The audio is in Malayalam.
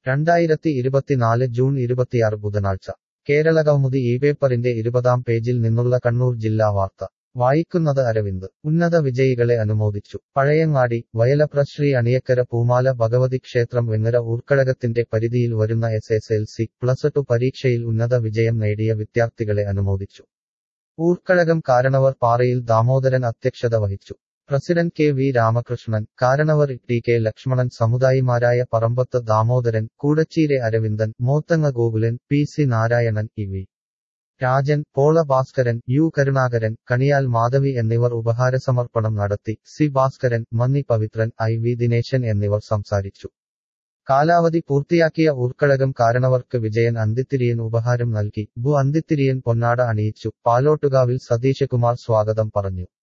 രണ്ടായിരത്തി ഇരുപത്തിനാല് ജൂൺ ഇരുപത്തിയാറ് ബുധനാഴ്ച കേരളകൗമുദി ഈ പേപ്പറിന്റെ ഇരുപതാം പേജിൽ നിന്നുള്ള കണ്ണൂർ ജില്ലാ വാർത്ത വായിക്കുന്നത് അരവിന്ദ് ഉന്നത വിജയികളെ അനുമോദിച്ചു പഴയങ്ങാടി വയലപ്ര ശ്രീ അണിയക്കര പൂമാല ഭഗവതി ക്ഷേത്രം വെങ്ങര ഊർക്കഴകത്തിന്റെ പരിധിയിൽ വരുന്ന S S L C plus two പരീക്ഷയിൽ ഉന്നത വിജയം നേടിയ വിദ്യാർത്ഥികളെ അനുമോദിച്ചു ഊർക്കഴകം കാരണവർ പാറയിൽ ദാമോദരൻ അധ്യക്ഷത വഹിച്ചു പ്രസിഡന്റ് കെ വി രാമകൃഷ്ണൻ കാരണവർ ടി കെ ലക്ഷ്മണൻ സമുദായിമാരായ Parambath Damodaran Koodacheere Aravindan Mothanga Gokulan P C Narayanan E V Rajan Pola Bhaskaran U Karunakaran Kaniyal Madhavi എന്നിവർ ഉപഹാരസമർപ്പണം നടത്തി C Bhaskaran Manni Pavithran I V Dineshan എന്നിവർ സംസാരിച്ചു കാലാവധി പൂർത്തിയാക്കിയ ഊർക്കഴകം കാരണവർക്ക് വിജയൻ അന്തിത്തിരിയൻ ഉപഹാരം നൽകി ബു അന്തിത്തിരിയൻ പൊന്നാട അണിയിച്ചു പാലോട്ടുകാവിൽ സതീശകുമാർ സ്വാഗതം പറഞ്ഞു